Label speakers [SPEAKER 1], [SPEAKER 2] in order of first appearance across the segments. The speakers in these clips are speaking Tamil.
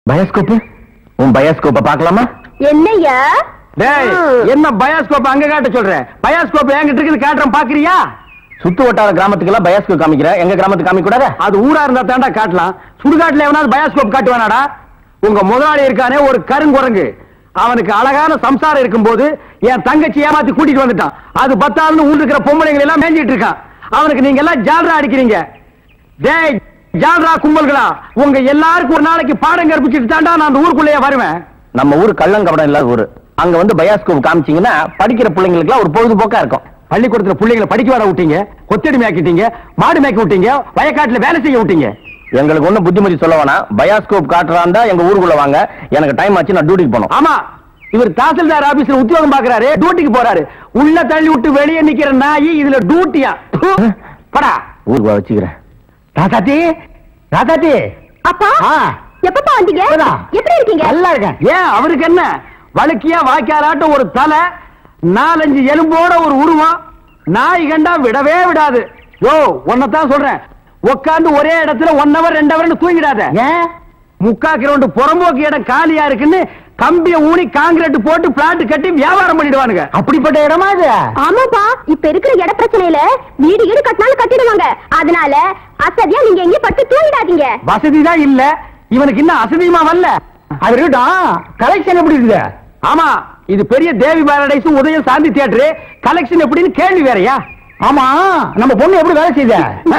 [SPEAKER 1] பயாஸ்கோப் உன் பயாஸ்கோப்ப பார்க்கலாமா
[SPEAKER 2] என்னய்யா
[SPEAKER 3] டேய்
[SPEAKER 2] ம்.
[SPEAKER 3] என்ன பயாஸ்கோப் அங்க காட்ட சொல்ற பயாஸ்கோப் என்கிட்ட இருக்குது காட்டுறேன் பாக்குறியா
[SPEAKER 1] சுத்து வட்டார கிராமத்துக்கெல்லாம் பயாஸ்கோப் காமிக்கிற எங்க கிராமத்துக்கு காமிக்க கூடாதா
[SPEAKER 3] அது ஊரா இருந்தா தாண்டா காட்டலாம் சுடுகாட்டுல எவனாவது பயாஸ்கோப் காட்டுவானாடா உங்க முதலாளி இருக்கானே ஒரு கருங்குரங்கு அவனுக்கு அழகான சம்சாரம் இருக்கும்போது என் தங்கச்சி ஏமாத்தி கூட்டிட்டு வந்துட்டான் அது பத்தாதுன்னு ஊர் இருக்கிற பொம்பளைங்களை எல்லாம் மேஞ்சிட்டு இருக்கான் அவனுக்கு நீங்க எல்லாம் ஜால்ரா அடிக்கிறீங்க டேய் ஜால்ரா கும்பல்களா உங்க எல்லாருக்கும் ஒரு நாளைக்கு பாடம் கற்பிச்சுட்டு தாண்டா நான் அந்த ஊருக்குள்ளேயே வருவேன்
[SPEAKER 1] நம்ம ஊர் கள்ளங்கபடம் இல்லாத ஊரு அங்க வந்து பயாஸ்கோப் காமிச்சீங்கன்னா படிக்கிற பிள்ளைங்களுக்குலாம் ஒரு பொழுதுபோக்கா இருக்கும்
[SPEAKER 3] பள்ளிக்கூடத்துல பிள்ளைங்களை படிக்க வர விட்டீங்க கொத்தடி மேய்க்கிட்டீங்க மாடு மேய்க்க விட்டீங்க வயக்காட்டுல வேலை செய்ய விட்டீங்க
[SPEAKER 1] எங்களுக்கு ஒண்ணு புத்திமதி சொல்ல வேணாம் பயாஸ்கோப் காட்டுறாண்டா எங்க ஊருக்குள்ள வாங்க எனக்கு டைம் ஆச்சு நான் டியூட்டிக்கு போனோம்
[SPEAKER 3] ஆமா இவர் தாசில்தார் ஆபீஸ்ல உத்தியோகம் பாக்குறாரு டியூட்டிக்கு போறாரு உள்ள தள்ளி விட்டு வெளியே நிக்கிற நாய் இதுல டியூட்டியா ப்பு. படா
[SPEAKER 1] ஊருக்கு வா வச்சுக்கிறேன்
[SPEAKER 3] ராதாத்தி ராதாத்தி
[SPEAKER 2] அப்பா
[SPEAKER 3] ஆ.
[SPEAKER 2] எப்பப்பா வந்தீங்க
[SPEAKER 3] இப்பதான்.
[SPEAKER 2] எப்படி இருக்கீங்க
[SPEAKER 3] நல்லா இருக்கேன் ஏன் அவருக்கு என்ன வழுக்கியா வாய்க்காலாட்டம் ஒரு தலை நாலஞ்சு எலும்போட ஒரு உருவம் நாய் கண்டா விடவே விடாது யோ உன்னைத்தான் சொல்றேன் உட்கார்ந்து ஒரே இடத்துல ஒன் ஹவர் ரெண்டு ஹவர்னு தூங்கிடாத
[SPEAKER 1] ஏன்
[SPEAKER 3] முக்கா கிரவுண்ட் புறம்போக்கு இடம் காலியா இருக்குன்னு கம்பிய ஊனி காங்கிரீட் போட்டு பிளாட் கட்டி வியாபாரம் பண்ணிடுவானுங்க
[SPEAKER 1] அப்படிப்பட்ட இடமா இது
[SPEAKER 2] ஆமாப்பா இப்ப இருக்கிற இட பிரச்சனையில வீடு வீடு கட்டினாலும் கட்டிடுவாங்க அதனால அசதியா நீங்க எங்கேயும் பட்டு தூங்கிடாதீங்க
[SPEAKER 3] வசதி தான் இல்ல இவனுக்கு இன்னும் அசதியுமா வரல அது இருக்கட்டும் கலெக்ஷன் எப்படி இருக்குது ஆமா இது பெரிய தேவி பாரடைஸ் உதயம் சாந்தி தியேட்டர் கலெக்ஷன் எப்படின்னு கேள்வி வேறயா ஆமா நம்ம பொண்ணு எப்படி வேலை செய்யுத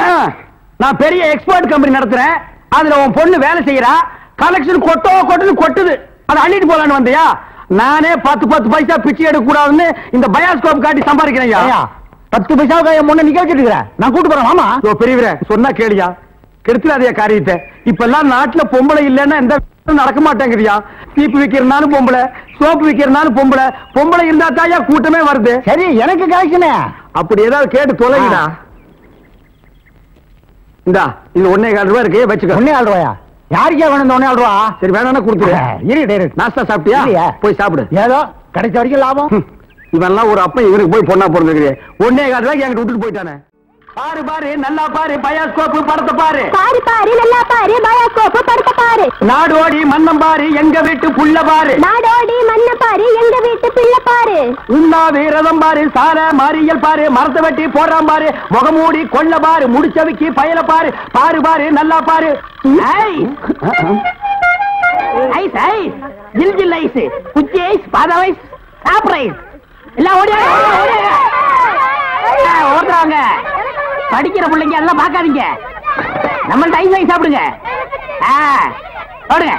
[SPEAKER 3] நான் பெரிய எக்ஸ்போர்ட் கம்பெனி நடத்துறேன் அதுல உன் பொண்ணு வேலை செய்யறா கலெக்ஷன் கொட்டோ கொட்டுது கொட்டுது அதை அள்ளிட்டு போலான்னு வந்தியா நானே பத்து பத்து பைசா பிச்சை எடுக்க கூடாதுன்னு இந்த பயாஸ்கோப் காட்டி சம்பாதிக்கிறேன் பத்து பைசாவுக்கு என் முன்ன நிக்க வச்சிட்டு நான் கூட்டு போறேன் ஆமா பெரியவரே சொன்னா கேளியா கெடுத்துடாதே காரியத்தை இப்ப எல்லாம் நாட்டுல பொம்பளை இல்லைன்னா எந்த வேலையும் நடக்க மாட்டேங்குதியா சீப்பு விக்கிறனாலும் பொம்பளை சோப்பு விக்கிறனாலும் பொம்பளை பொம்பளை இருந்தா தாயா கூட்டமே வருது சரி எனக்கு காய்ச்சனே அப்படி ஏதாவது கேட்டு தொலைங்கடா இந்தா இது ஒன்னே கால் ரூபா இருக்கு வச்சுக்க ஒன்னே கால் ரூபாயா யாருக்கே வேணும் இந்த ஒன்னே கால் ரூபா சரி வேணா கொடுத்துரு இரு நாஸ்தா சாப்பிட்டியா போய் சாப்பிடு ஏதோ கிடைச்ச வரைக்கும் லாபம் இவன்லாம் ஒரு அப்பன் இவனுக்கு போய் பொண்ணா பிறந்திருக்கிறேன் ஒன்னே கால் ரூபாய்க்கு என்கிட்ட விட்டுட்டு போயிட்டானே பாரு பாரு நல்லா பாரு பயாஸ்கோப்பு படத்தை பாரு
[SPEAKER 2] பாரு பாரு நல்லா பாரு பயாஸ்கோப்பு படுத்த பாரு
[SPEAKER 3] நாடோடி மன்னம் பாரு எங்க வீட்டு புள்ள பாரு
[SPEAKER 2] நாடோடி மண்ண பாரு எங்க வீட்டு பிள்ளை பாரு
[SPEAKER 3] உண்ணாது ரதம் பாரு சார மாரியல் பாரு மரத்தை வெட்டி போடுறான் பாரு முகமூடி கொள்ள பாரு முடிச்சவிக்கி பயல பாரு பாரு பாரு நல்லா பாரு ஐஸ் ஐஸ் ஜில் ஜில் ஐஸ் குச்சி ஐஸ் பாதாம் ஐஸ் சாப்பிட்ற ஐஸ் எல்லாம் ஓடியாங்க ஓடுறாங்க படிக்கிற பிள்ளைங்க அதெல்லாம் பார்க்காதீங்க நம்மள்ட்ட ஐஸ் ஐஸ் சாப்பிடுங்க ஆ, ஓடுங்க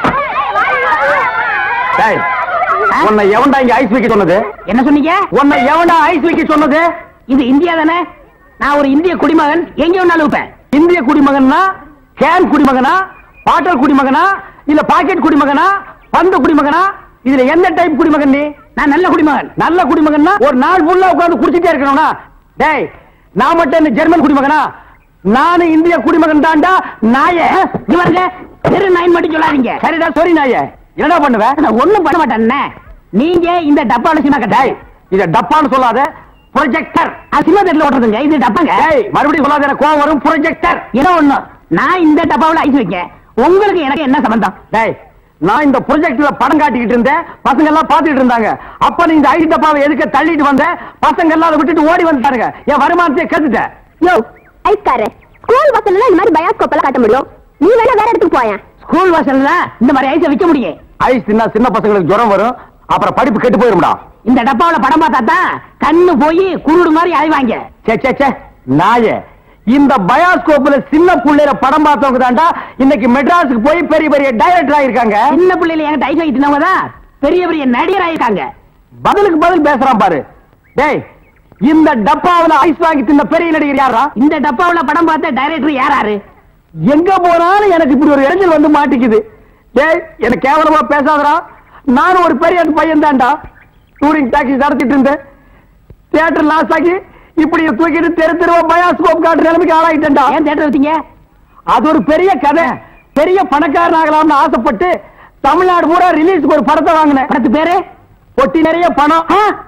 [SPEAKER 3] உன்னை எவன்டா இங்க ஐஸ் வைக்க சொன்னது என்ன சொன்னீங்க உன்னை எவன்டா ஐஸ் வைக்க சொன்னது இது இந்தியா தானே நான் ஒரு இந்திய குடிமகன் எங்க வேணாலும் வைப்பேன் இந்திய குடிமகன்னா கேன் குடிமகனா பாட்டல் குடிமகனா இல்ல பாக்கெட் குடிமகனா பந்து குடிமகனா இதுல எந்த டைப் குடிமகன் நீ நான் நல்ல குடிமகன் நல்ல குடிமகன்னா ஒரு நாள் ஃபுல்லா உட்கார்ந்து குடிச்சிட்டே இருக்கணும்னா டேய் நான் மட்டும் என்ன ஜெர்மன் குடிமகனா நானும் இந்திய குடிமகன் தான்டா நாய இவருங்க தெரு நாயின் மட்டும் சொல்லாதீங்க சரிடா சாரி நாய என்னடா பண்ணுவ நான் ஒண்ணும் பண்ண மாட்டேன் நீங்க இந்த டப்பால சினிமா கட்டாய் இத டப்பான்னு சொல்லாத ப்ரொஜெக்டர் சினிமா தேட்டர்ல ஓட்டுறதுங்க இது டப்பாங்க மறுபடியும் சொல்லாத எனக்கு கோவம் வரும் ப்ரொஜெக்டர் ஏதோ ஒண்ணு நான் இந்த டப்பாவுல ஐஸ் வைக்க உங்களுக்கு எனக்கு என்ன சம்பந்தம் டேய் நான் இந்த ப்ரொஜெக்ட்ல படம் காட்டிக்கிட்டு இருந்தேன் பசங்க எல்லாம் பாத்துட்டு இருந்தாங்க அப்ப நீ இந்த ஐஸ் டப்பாவை எதுக்கு தள்ளிட்டு வந்த பசங்க எல்லாம் அதை விட்டுட்டு ஓடி வந்துட்டாருங்க என் வருமானத்தை கேட்டுட்டேன்
[SPEAKER 2] யோ ஐஸ்காரர் ஸ்கூல் பசங்க இந்த மாதிரி பயாஸ்கோப் எல்லாம் காட்ட முடியும் நீ வேணா வேற இடத்துக்கு போயேன்
[SPEAKER 3] ஸ்கூல் வாசல்ல இந்த மாதிரி ஐஸை விற்க முடியும் ஐஸ் தின்னா சின்ன பசங்களுக்கு ஜுரம் வரும் அப்புறம் படிப்பு கெட்டு போயிரும்டா இந்த டப்பாவுல படம் பார்த்தா தான் கண்ணு போய் குருடு மாதிரி அலைவாங்க சே சே சே நாயே இந்த பயாஸ்கோப்ல சின்ன புள்ளையில படம் பார்த்தவங்க தாண்டா இன்னைக்கு மெட்ராஸுக்கு போய் பெரிய பெரிய டைரக்டர் ஆயிருக்காங்க சின்ன பிள்ளையில என்கிட்ட ஐஸ் வைக்கிறவங்க தான் பெரிய பெரிய நடிகர் ஆயிருக்காங்க பதிலுக்கு பதில் பேசுறான் பாரு டேய் இந்த டப்பாவுல ஐஸ் வாங்கி தின்ன பெரிய நடிகர் யாரா இந்த டப்பாவுல படம் பார்த்த டைரக்டர் யாராரு எங்க போனாலும் எனக்கு இப்படி ஒரு இடைஞ்சல் வந்து மாட்டிக்குது டேய் எனக்கு கேவலமா பேசாதடா நானும் ஒரு பெரிய பையன் தான்டா டூரிங் டாக்ஸி நடத்திட்டு இருந்தேன் தியேட்டர் லாஸ் ஆகி இப்படி தூக்கிட்டு தெரு தெருவா பயாஸ்கோப் காட்டுற நிலைமைக்கு ஆளாயிட்டேன்டா ஏன் தியேட்டர் வச்சீங்க அது ஒரு பெரிய கதை பெரிய பணக்காரன் ஆகலாம்னு ஆசைப்பட்டு தமிழ்நாடு பூரா ரிலீஸ்க்கு ஒரு படத்தை வாங்கினேன் படத்து பேரு பொட்டி நிறைய பணம்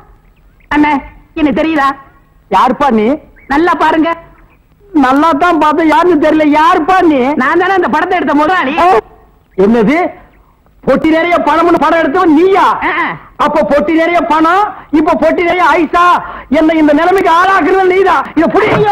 [SPEAKER 3] அண்ணே என்ன தெரியுதா யாருப்பா நீ நல்லா பாருங்க நல்லா தான் பார்த்தேன் யாருன்னு தெரியல யாருப்பா நீ நான் தானே அந்த படத்தை எடுத்த முதலாளி என்னது பொட்டி நிறைய பணம்னு படம் எடுத்தவன் நீயா அப்ப பொட்டி நிறைய பணம் இப்ப பொட்டி நிறைய ஐசா என்ன இந்த நிலைமைக்கு ஆளாக்குறது நீதான் இத புரியுங்க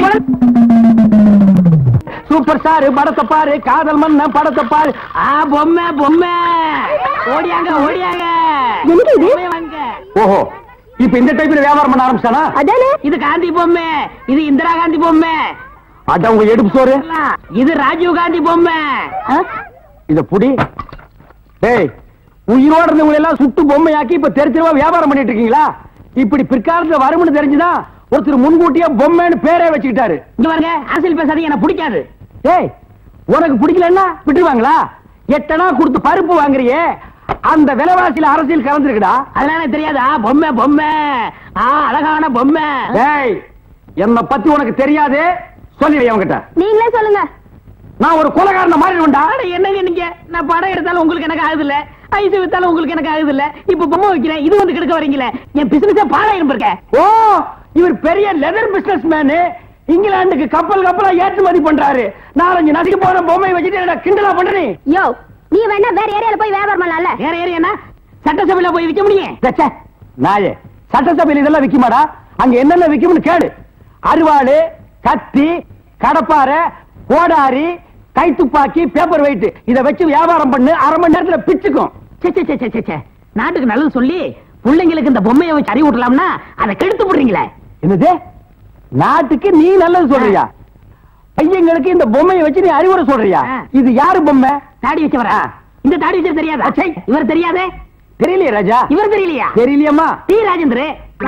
[SPEAKER 3] சூப்பர் ஸ்டார் படத்தை பாரு காதல் மன்ன படத்தை பாரு
[SPEAKER 4] ஆ பொம்மை பொம்மை ஓடியாங்க ஓடியாங்க
[SPEAKER 2] என்னது இது?
[SPEAKER 4] பொம்மை வாங்க.
[SPEAKER 3] ஓஹோ இப்ப இந்த டைப்ல வியாபாரம் பண்ண ஆரம்பிச்சானா
[SPEAKER 2] அதானே
[SPEAKER 4] இது காந்தி பொம்மை இது இந்திரா காந்தி பொம்மை
[SPEAKER 3] அட உங்க எடுப்பு சோறு
[SPEAKER 4] இது ராஜீவ் காந்தி பொம்மை
[SPEAKER 2] ஆ?
[SPEAKER 3] இத புடி டேய் உயிரோட இருந்தவங்க எல்லாம் சுட்டு பொம்மையாக்கி இப்ப தெரு தெருவா வியாபாரம் பண்ணிட்டு இருக்கீங்களா இப்படி பிற்காலத்துல வரும்னு தெரிஞ்சுதான் ஒருத்தர் முன்கூட்டியே பொம்மைன்னு பேரே வச்சுக்கிட்டாரு
[SPEAKER 4] இங்க பாருங்க அரசியல் பேசாதீங்க எனக்கு பிடிக்காது
[SPEAKER 3] டேய் உனக்கு பிடிக்கலன்னா விட்டுருவாங்களா எட்டனா கொடுத்து பருப்பு வாங்குறியே அந்த விலைவாசியில அரசியல் கலந்துருக்குடா
[SPEAKER 4] அதெல்லாம் எனக்கு தெரியாதா பொம்மை பொம்மை ஆ அழகான பொம்மை
[SPEAKER 3] டேய் என்ன பத்தி உனக்கு தெரியாது சொல்லிடு அவன்கிட்ட
[SPEAKER 2] நீங்களே சொல்லுங்க
[SPEAKER 3] நான் ஒரு கொலகாரன மாறிடுவேன்டா
[SPEAKER 4] அட, என்னங்க நீங்க நான் படம் எடுத்தாலும் உங்களுக்கு எனக்கு ஆகுது இல்ல ஐஸ் வித்தாலும் உங்களுக்கு எனக்கு ஆகுது இல்ல இப்ப பொம்மை வைக்கிறேன் இது வந்து கெடுக்க வரீங்களே என் பிசினஸே பாழாயிரம் இருக்க
[SPEAKER 3] ஓ இவர் பெரிய லெதர் பிசினஸ் மேனு இங்கிலாந்துக்கு கப்பல் கப்பலா ஏற்றுமதி பண்றாரு நாலஞ்சு நதிக்கு போன பொம்மை வச்சுட்டு என்ன கிண்டலா பண்றீ
[SPEAKER 2] யோ நீ வேணா வேற ஏரியால போய் வியாபாரம் பண்ணலாம்ல
[SPEAKER 4] வேற ஏரியா என்ன சட்டசபையில போய் விற்க முடியும்
[SPEAKER 3] ச்சே, நாயே சட்டசபையில் இதெல்லாம் விக்குமாடா அங்க என்னென்ன விக்கும்னு கேளு அருவாளு கத்தி கடப்பாரை கோடாரி கைத்துப்பாக்கி பேப்பர் வெயிட் இத வச்சு வியாபாரம் பண்ணு அரை மணி நேரத்துல பிச்சுக்கும்
[SPEAKER 4] சே, சே, சே, சே, சே, சே. நாட்டுக்கு நல்லது சொல்லி பிள்ளைங்களுக்கு இந்த பொம்மையை வச்சு அறிவு விட்டலாம்னா அதை கெடுத்து போடுறீங்களே
[SPEAKER 3] என்னது நாட்டுக்கு நீ நல்லது சொல்றியா பையங்களுக்கு இந்த பொம்மையை வச்சு நீ அறிவுரை சொல்றியா
[SPEAKER 4] ஆ.
[SPEAKER 3] இது யாரு பொம்மை
[SPEAKER 4] தாடி வச்சவரா இந்த தாடி வச்சது தெரியாதா
[SPEAKER 3] அச்சை.
[SPEAKER 4] இவர் தெரியாதே
[SPEAKER 3] தெரியலையே ராஜா
[SPEAKER 4] இவர் தெரியலையா
[SPEAKER 3] தெரியலையம்மா
[SPEAKER 4] டி ராஜேந்திர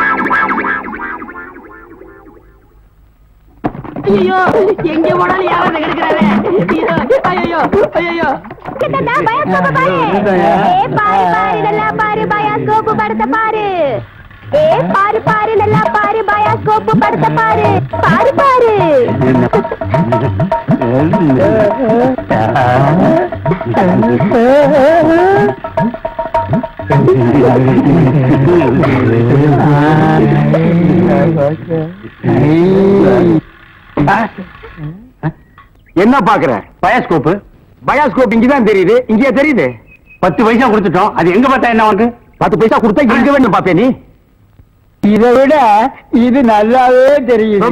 [SPEAKER 4] ஐயோ எங்க போனாலும் யாராவது கெடுக்கிறாரு ஐயோ ஐயோ
[SPEAKER 2] கிட்டத்தட்ட பயாஸ்கோப் பாரு ஏ பாரு பாரு நல்லா பாரு பயாஸ்கோப் படத்தை பாரு ஏ பாரு பாரு நல்லா பாரு பயாஸ்கோப் படத்தை பாரு பாரு பாரு
[SPEAKER 3] என்ன பாக்குற பயாஸ்கோப் பயாஸ்கோப் இங்கதான் தெரியுது இங்கேயே தெரியுது பத்து பைசா கொடுத்துட்டோம் அது எங்க பார்த்தா என்ன உனக்கு பத்து பைசா கொடுத்தா எங்க வேணும் பாப்பே நீ இதை விட இது நல்லாவே தெரியுது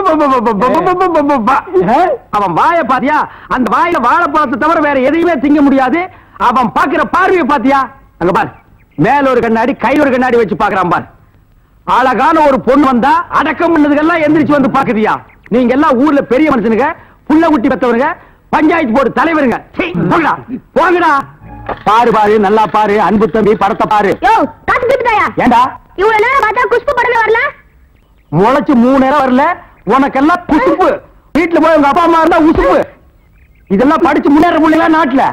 [SPEAKER 3] அவன் வாய பாத்தியா அந்த வாயில வாழைப்பழத்தை தவிர வேற எதையுமே திங்க முடியாது அவன் பாக்குற பார்வையை பாத்தியா அங்க பார் மேல ஒரு கண்ணாடி கையில ஒரு கண்ணாடி வச்சு பாக்குறான் பார் அழகான ஒரு பொண்ணு வந்தா அடக்கம் பண்ணதுக்கெல்லாம் எந்திரிச்சு வந்து பாக்குதியா நீங்க எல்லாம் ஊர்ல பெரிய மனுஷனுங்க புள்ள குட்டி பெத்தவருங்க பஞ்சாயத்து போர்டு தலைவருங்க சீ, போங்கடா போங்கடா பாரு பாரு நல்லா பாரு அன்பு தம்பி படத்தை பாரு
[SPEAKER 2] யோ காசு திருப்பிட்டாயா
[SPEAKER 3] ஏண்டா
[SPEAKER 2] இவ்வளவு நேரம் பார்த்தா குஷ்பு படமே வரல
[SPEAKER 3] முளைச்சு மூணு நேரம் வரல உனக்கெல்லாம் குசுப்பு வீட்டுல போய் உங்க அப்பா அம்மா இருந்தா உசுப்பு இதெல்லாம் படிச்சு முன்னேற முடியல நாட்டுல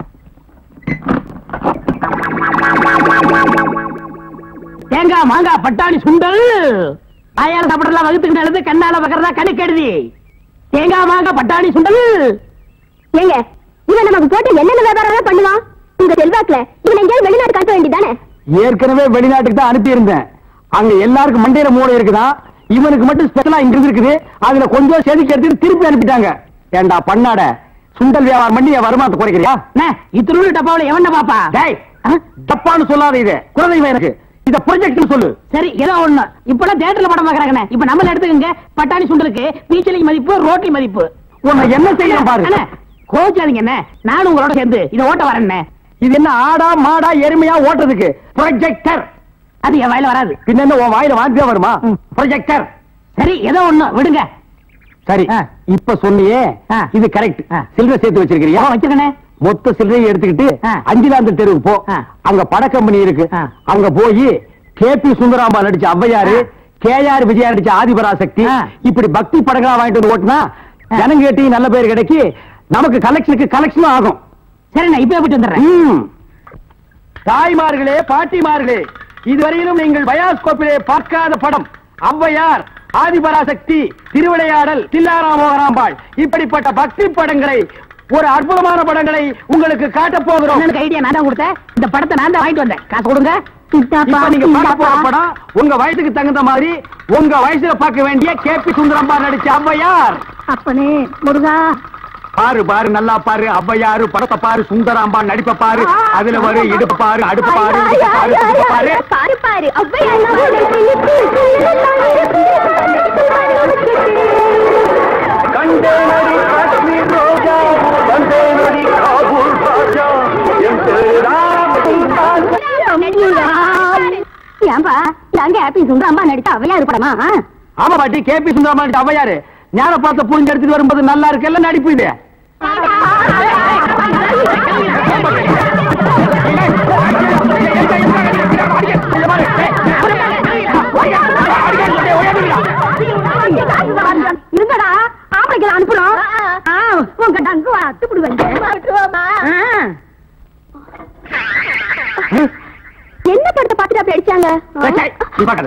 [SPEAKER 4] தேங்காய் மாங்காய் பட்டாணி சுண்டல் ஆயால சாப்பிடலாம் வகுத்துக்கு நல்லது கண்ணால பக்கறதா கணக்கு எழுதி தேங்காய் மாங்காய் பட்டாணி சுண்டல்
[SPEAKER 2] ஏங்க இவன் நமக்கு போட்டு என்னென்ன வியாபாரம் பண்ணுவான் உங்க செல்வாக்குல இவன் எங்கேயாவது வெளிநாடு காட்ட வேண்டியதானே
[SPEAKER 3] ஏற்கனவே வெளிநாட்டுக்கு தான் அனுப்பி இருந்தேன் அங்க எல்லாருக்கும் மண்டையில மூளை இருக்குதான் இவனுக்கு மட்டும் ஸ்பெஷலா இங்க இருக்குது அதுல கொஞ்சம் செதுக்கி எடுத்துட்டு திருப்பி அனுப்பிட்டாங்க ஏண்டா பண்ணாட சுண்டல் வியாபாரம் பண்ணி என் வருமானத்தை குறைக்கிறியா
[SPEAKER 4] இத்தினூறு டப்பாவில எவன பாப்பா
[SPEAKER 3] டேய் தப்பான்னு சொல்லாத இது குழந்தைங்க எனக்கு இத ப்ரொஜெக்ட்னு சொல்லு
[SPEAKER 4] சரி ஏதோ ஒண்ணு இப்பெல்லாம் தியேட்டர்ல படம் பாக்குறாங்கண்ணே இப்ப நம்மள எடுத்துக்கங்க பட்டாணி சுண்டலுக்கு பீச்சலி மதிப்பு ரோட்டி மதிப்பு
[SPEAKER 3] உன்னை என்ன செய்யணும் பாரு
[SPEAKER 4] அண்ணே, கோச்சாதீங்க என்ன நானும் உங்களோட சேர்ந்து இதை ஓட்ட வரேன்னே
[SPEAKER 3] இது என்ன ஆடா மாடா எருமையா ஓட்டுறதுக்கு ப்ரொஜெக்டர்
[SPEAKER 4] அது என் வாயில வராது
[SPEAKER 3] பின்ன என்ன உன் வாயில வாந்தியா வருமா ப்ரொஜெக்டர்
[SPEAKER 4] சரி ஏதோ ஒண்ணு விடுங்க
[SPEAKER 3] சரி
[SPEAKER 4] ஆ.
[SPEAKER 3] இப்ப சொன்னியே
[SPEAKER 4] ஆ.
[SPEAKER 3] இது கரெக்ட்
[SPEAKER 4] ஆ.
[SPEAKER 3] சில்லறை சேர்த்து வச்சிருக்கிறியா
[SPEAKER 4] வச்சுக்கண்ணே
[SPEAKER 3] மொத்த சில்லறையை எடுத்துக்கிட்டு
[SPEAKER 4] ஆ.
[SPEAKER 3] அஞ்சிலாந்த தெருவுக்கு போ
[SPEAKER 4] ஆ.
[SPEAKER 3] அங்க பட கம்பெனி இருக்கு
[SPEAKER 4] ஆ.
[SPEAKER 3] அங்க போய் கே பி சுந்தராம்பா நடிச்ச ஔவையாரு
[SPEAKER 4] ஆ.
[SPEAKER 3] கே ஆர் விஜயா நடிச்ச ஆதிபராசக்தி
[SPEAKER 4] ஆ.
[SPEAKER 3] இப்படி பக்தி படங்களா வாங்கிட்டு வந்து ஓட்டுனா
[SPEAKER 4] ஆ.
[SPEAKER 3] ஜனங்கேட்டி நல்ல பேர் கிடைக்கி நமக்கு கலெக்ஷனுக்கு கலெக்ஷனும் ஆகும்
[SPEAKER 4] சரி நான் இப்ப போயிட்டு வந்துடுறேன்
[SPEAKER 3] ம். தாய்மார்களே பாட்டிமார்களே இதுவரையிலும் நீங்கள் பயாஸ்கோப்பிலே பார்க்காத படம் ஔவையார் ஆதிபராசக்தி திருவிளையாடல் தில்லாராமோகராம்பாள் இப்படிப்பட்ட பக்தி படங்களை ஒரு அற்புதமான படங்களை உங்களுக்கு காட்டப் போகிறோம்
[SPEAKER 4] அண்ணனுக்கு ஐடியா நான் தான் கொடுத்தேன் இந்த படத்தை நான் தான் வாங்கிட்டு வந்தேன் காசு கொடுங்க
[SPEAKER 3] இப்ப நீங்க பார்க்க போற படம் உங்க வயசுக்கு தகுந்த மாதிரி உங்க வயசுல பார்க்க வேண்டிய கே பி சுந்தரம்பா நடிச்ச ஔவையார்
[SPEAKER 2] அப்பனே முருகா
[SPEAKER 3] பாரு பாரு நல்லா பாரு ஔவையாரு படத்தை பாரு சுந்தராம்பா நடிப்ப பாரு அதுல வரும் இடுப்பு பாரு அடுப்பு பாரு இடுப்பு பாரு துடுப்பு பாரு
[SPEAKER 2] பாரு பாரு ஔவையா
[SPEAKER 3] கண்டேனடி காஷ்மீர் ரோஜா வந்தேனடி காபூல் ராஜா என்
[SPEAKER 2] ஏன்பா அங்க ஹாப்பி சுந்தரம்மா நடித்த ஔவையார் படமா
[SPEAKER 3] ஆமா பாட்டி கேபி சுந்தரமா நடிச்ச ஔவையாரு ஞான பார்த்த புரிஞ்சு எடுத்துட்டு வரும்போது நல்லா இருக்குல்ல நடிப்பு இது
[SPEAKER 2] இருங்கடா ஆம்பளைக்கு அனுப்புறோம் ஆ, உங்க டங்கு அத்து விடுவாங்க என்ன படத்தை பார்த்துட்டு அப்படி அடிச்சாங்க
[SPEAKER 3] சே, சே, நீ பார்க்காத.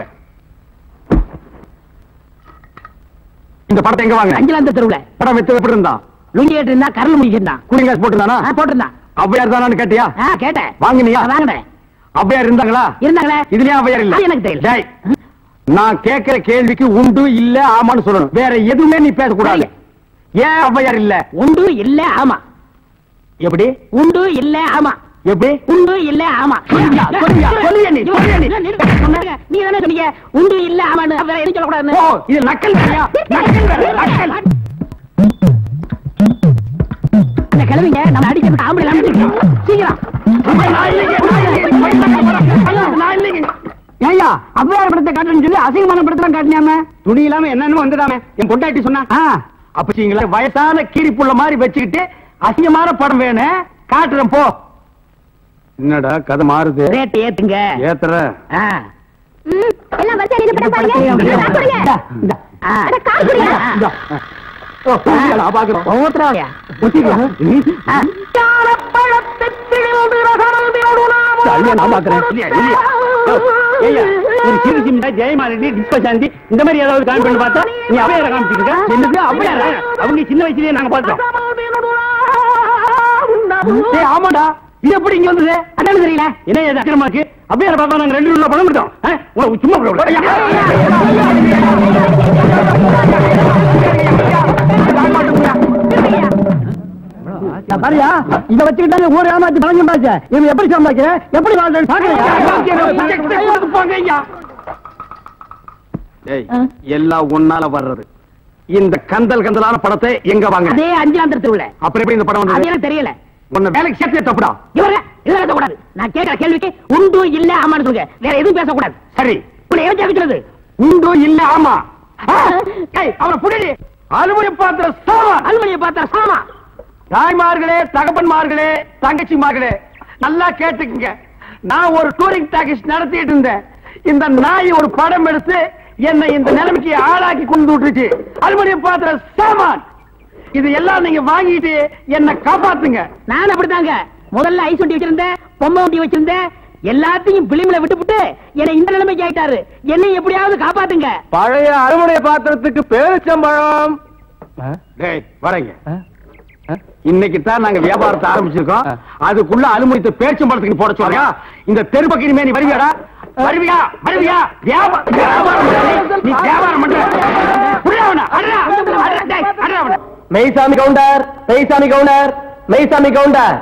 [SPEAKER 3] இந்த படத்தை எங்க வாங்க
[SPEAKER 4] அஞ்சலாந்த தெருவுல
[SPEAKER 3] படம் வெத்து எப்படி இருந்தான்
[SPEAKER 4] லுங்கி கேட்டு இருந்தா கரல் முடிக்கிருந்தான்
[SPEAKER 3] கூலிங் கிளாஸ் போட்டுருந்தானா
[SPEAKER 4] போட்டிருந்தான்
[SPEAKER 3] ஔவையார் தானான்னு கேட்டியா
[SPEAKER 4] ஆ, கேட்டேன்
[SPEAKER 3] வாங்கினியா
[SPEAKER 4] ஆ, வாங்கினேன்
[SPEAKER 3] ஔவையார் இருந்தாங்களா
[SPEAKER 4] இருந்தாங்களே
[SPEAKER 3] இதுலயே ஔவையார் இல்ல
[SPEAKER 4] அது எனக்கு தெரியல.
[SPEAKER 3] டேய், நான் கேட்கிற கேள்விக்கு உண்டு இல்ல ஆமான்னு சொல்லணும் வேற எதுவுமே நீ பேசக்கூடாது ஏன் ஔவையார் இல்ல
[SPEAKER 4] உண்டு இல்ல ஆமா
[SPEAKER 3] எப்படி
[SPEAKER 4] உண்டு இல்ல ஆமா
[SPEAKER 3] எப்படி
[SPEAKER 4] உண்டு இல்ல ஆமா
[SPEAKER 3] சொல்லுயா, சொல்லுயா, சொல்லுயா நீ, சொல்லுயா நீ.
[SPEAKER 4] சொன்னாங்க. நீ தானே சொன்னீங்க உண்டு இல்ல ஆமான்னு வேற எதுவும் சொல்லக்கூடாதுன்னு
[SPEAKER 3] ஓ இது நக்கல் வேறையா நக்கல் வேற நக்கல்
[SPEAKER 4] இந்த கிழவிங்க நம்ம அடிக்கிறது ஆம்பளை அடிச்சிருக்கோம் சீக்கிரம்
[SPEAKER 3] நான் இல்லைங்க, நான் இல்லைங்க, போய் தாங்க போறேன். நான் இல்லைங்க.
[SPEAKER 4] ஏய்யா அவ்வையார் படத்தை காட்டுறேன்னு சொல்லி அசிங்கமான படத்தெல்லாம் காட்டினாம
[SPEAKER 3] துணி இல்லாம என்னன்னு வந்துடாம என் பொண்டாட்டி சொன்னா அப்பச்சிங்களா வயசான கீரிப்புள்ள மாதிரி வச்சுக்கிட்டு அசிங்கமான படம் வேணும் காட்டுறேன் போ என்னடா கதை மாறுது
[SPEAKER 4] ரேட் ஏத்துங்க
[SPEAKER 3] ஏத்துற
[SPEAKER 4] ஆ.
[SPEAKER 2] ம், எல்லாம் வரிசையா நின்னு படம் பாருங்க காசு கொடுங்க.
[SPEAKER 4] ஆ.
[SPEAKER 2] அட, காசு கொடுங்க.
[SPEAKER 3] இந்தா. ஓ, புரியுதா, பாக்குறோம்.
[SPEAKER 4] ஒவ்வொருத்தராவையா?
[SPEAKER 3] ஒத்திக்கலாம்.
[SPEAKER 4] ஆ.
[SPEAKER 3] சரியா, நான் பாக்குறேன். இல்லையா, இல்லையா. ஓ, ஏய்யா, ஒரு சிறு சின்ன ஜெயமாலினி டிஸ்பசாந்தி இந்த மாதிரி ஏதாவது காமி பண்ணி பார்த்தா நீ அவையார காமிச்சிருக்க என்னது அவையார அவங்க சின்ன வயசுலயே நாங்க பார்த்தோம் ஏய், ஆமாடா இது எப்படி இங்க வந்தது
[SPEAKER 4] அதானே தெரியல
[SPEAKER 3] என்ன இது அக்கிரமா இருக்கு அவையார பார்த்தா நாங்க ரெண்டு ரூபா பணம் எடுத்தோம் ஆ? உனக்கு சும்மா விட விட.
[SPEAKER 4] பாரியா இத வச்சுக்கிட்டாங்க ஊர் ஏமாத்தி பழங்க பாச்ச இவன் எப்படி சம்பாதிக்கிற எப்படி வாழ்றேன்னு பாக்குறேன்
[SPEAKER 3] போங்க ஐயா. ஏய், எல்லாம் ஒன்னால வர்றது இந்த கந்தல் கந்தலான படத்தை எங்க வாங்க
[SPEAKER 4] அதே அஞ்சாந்திர திருவிழா
[SPEAKER 3] அப்புறம் எப்படி இந்த படம்
[SPEAKER 4] அது
[SPEAKER 3] வந்தது
[SPEAKER 4] எனக்கு தெரியல
[SPEAKER 3] உன்னை வேலைக்கு சேர்த்தே தப்புடா
[SPEAKER 4] இவர இதெல்லாம் கூடாது நான் கேட்கிற கேள்விக்கு உண்டு இல்ல ஆமான்னு சொல்லுங்க வேற எதுவும் பேசக்கூடாது
[SPEAKER 3] சரி
[SPEAKER 4] உன்னை எவன் ஜெயிக்கிறது
[SPEAKER 3] உண்டு இல்ல ஆமா ஆ, ஏய், அவனை புடிடி அலுவலி பாத்திர சாமான்
[SPEAKER 4] அலுமணியை பார்த்தா சாமா
[SPEAKER 3] தாய்மார்களே தகப்பன்மார்களே தங்கச்சிமார்களே நல்லா கேட்டுக்குங்க நான் ஒரு டூரிங் டாக்கிஸ் நடத்திட்டு இருந்தேன் இந்த நாய் ஒரு படம் எடுத்து என்னை இந்த நிலைமைக்கு ஆளாக்கி கொண்டு விட்டுருச்சு அலுமினியம் பாத்திர சாமான் இது எல்லாம் நீங்க வாங்கிட்டு என்ன காப்பாத்துங்க
[SPEAKER 4] நான் அப்படித்தாங்க முதல்ல ஐஸ் ஒட்டி வச்சிருந்தேன் பொம்மை ஒட்டி வச்சிருந்தேன் எல்லாத்தையும் பிலிம்ல விட்டுப்புட்டு என்னை இந்த நிலைமைக்கு ஆயிட்டாரு என்னை எப்படியாவது காப்பாத்துங்க
[SPEAKER 3] பழைய அலுமினிய பாத்திரத்துக்கு பேரிச்சம்பழம் டேய் வரேங்க இன்னைக்கு தான் நாங்க வியாபாரத்தை ஆரம்பிச்சிருக்கோம் அதுக்குள்ள அலுமினியத்தை பேரிச்சம்பழத்துக்கு போட சொல்றியா இந்த தெருப்பக்கு இனிமே நீ வருவியாடா வருவியா வருவியா வியாபாரம் வியாபாரம் பண்ற நீ. நீ வியாபாரம் பண்ற புரியல அவனை. அட்ரா, அட்ரா, டேய், அட்ரா அவனை.
[SPEAKER 1] மெய்சாமி கவுண்டர் மெய்சாமி கவுண்டர் மெய்சாமி கவுண்டர்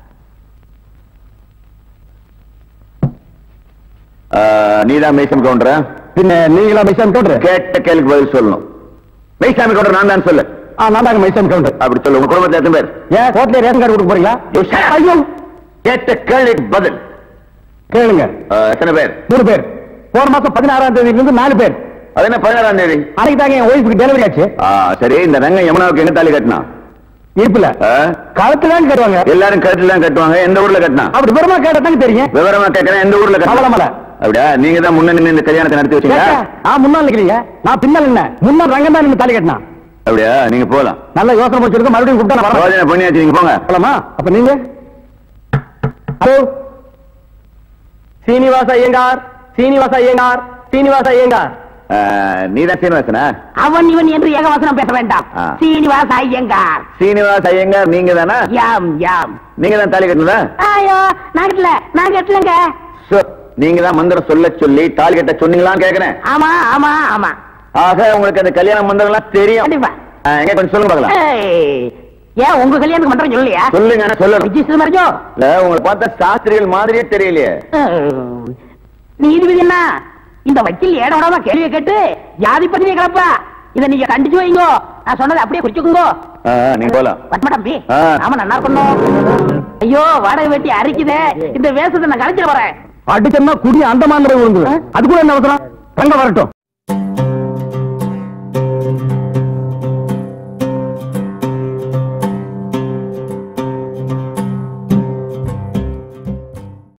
[SPEAKER 5] நீதான் மெய்சாமி கவுண்டரா
[SPEAKER 1] பின்ன நீங்களா மெய்சாமி கவுண்டர்
[SPEAKER 5] கேட்ட கேள்விக்கு பதில் சொல்லணும் மெய்சாமி கவுண்டர் நான் தான் சொல்லு
[SPEAKER 1] ஆ நான் தாங்க மெய்சாமி கவுண்டர்
[SPEAKER 5] அப்படி சொல்லு உங்க குடும்பத்துல எத்தனை பேர்
[SPEAKER 1] ஏன் ஹோட்டலே ரேஷன் கார்டு கொடுக்க போறீங்களா
[SPEAKER 5] You shut up.
[SPEAKER 1] ஐயோ
[SPEAKER 5] கேட்ட கேள்விக்கு பதில்
[SPEAKER 1] கேளுங்க
[SPEAKER 5] ஆ, எத்தனை பேர்
[SPEAKER 1] மூணு பேர் போன மாசம் பதினாறாம் தேதியில இருந்து நாலு பேர்
[SPEAKER 5] அது என்ன பதினாறாம் தேதி
[SPEAKER 1] அன்னைக்கு தாங்க என் ஒய்ஃபுக்கு டெலிவரி ஆச்சு
[SPEAKER 5] ஆ, சரி இந்த ரங்கம் யமுனாவுக்கு எங்க தாலி கட்டினா
[SPEAKER 1] இருப்புல
[SPEAKER 5] ஆ?
[SPEAKER 1] கழுத்துல தான் கட்டுவாங்க
[SPEAKER 5] எல்லாரும் கட்டில தான் கட்டுவாங்க எந்த ஊர்ல கட்டினா
[SPEAKER 1] அப்படி பெருமா கேட்டா தாங்க தெரியும்
[SPEAKER 5] விவரமா கேட்கறேன் எந்த ஊர்ல கட்டினா
[SPEAKER 1] அவலமலை.
[SPEAKER 5] அப்படியா நீங்க தான் முன்ன நின்னு இந்த கல்யாணத்தை நடத்தி வச்சீங்க
[SPEAKER 1] நான் முன்னாள் நிக்கிறீங்க நான் பின்னால் என்ன முன்னாள் ரங்கம் தான் நின்னு தாலி கட்டினா
[SPEAKER 5] அப்படியா நீங்க போலாம்
[SPEAKER 1] நல்ல யோசனை முடிச்சிருக்க மறுபடியும் கூப்பிட்டா நான் வரேன்.
[SPEAKER 5] யோஜனை பண்ணியாச்சு நீங்க போங்க
[SPEAKER 1] போலாமா அப்ப நீங்க ஹலோ சீனிவாச ஐயங்கார் சீனிவாச ஐயங்கார் சீனிவாச ஐயங்கார்
[SPEAKER 5] ஆ, நீதான் சீனிவாசனா
[SPEAKER 4] அவன் இவன் என்று ஏகவசனம் பேச வேண்டாம்
[SPEAKER 5] ஆ.
[SPEAKER 4] சீனிவாச ஐயங்கார்
[SPEAKER 5] சீனிவாச ஐயங்கார் நீங்க தானா
[SPEAKER 4] யாம் யாம்
[SPEAKER 5] நீங்க தான் தாலி கட்டினதா
[SPEAKER 4] ஐயோ நான் கட்டல நான் கட்டலங்க
[SPEAKER 5] சோ, நீங்க தான் மந்திரம் சொல்ல சொல்லி தாலி கட்ட சொன்னீங்களான்னு கேக்குறேன்
[SPEAKER 4] ஆமா ஆமா ஆமா
[SPEAKER 5] ஆக உங்களுக்கு அந்த கல்யாண மந்திரம் எல்லாம் தெரியும்
[SPEAKER 4] கண்டிப்பா
[SPEAKER 5] ஆ, எங்க கொஞ்சம் சொல்லுங்க பார்க்கலாம்
[SPEAKER 4] ஏய், ஏன் உங்க கல்யாணத்துக்கு மன்றம் சொல்லலையா
[SPEAKER 5] சொல்லுங்க ஆனா சொல்லணும்
[SPEAKER 4] ரிஜிஸ்டர் மறைஞ்சோ
[SPEAKER 5] இல்ல உங்களை பார்த்தா சாஸ்திரிகள் மாதிரியே தெரியலையே
[SPEAKER 4] நீதிபதி என்ன இந்த வக்கீல் ஏட விடாம கேள்வியை கேட்டு ஜாதி பத்திரிகை கிளப்பா இத நீங்க கண்டிச்சு வைங்கோ நான் சொன்னதை அப்படியே குறிச்சுக்குங்கோ
[SPEAKER 5] ஆ, நீங்க போலாம்
[SPEAKER 4] பத்மா தம்பி
[SPEAKER 5] ஆ.
[SPEAKER 4] ஆமா நல்லா பண்ணும் ஐயோ வாடகை வெட்டி அரிக்குதே இந்த வேஷத்தை நான் கழிச்சிட வரேன்
[SPEAKER 1] அடிச்சோம்னா குடி அந்த மாதிரி விழுந்து அது கூட என்ன அவசரம் எங்க வரட்டும்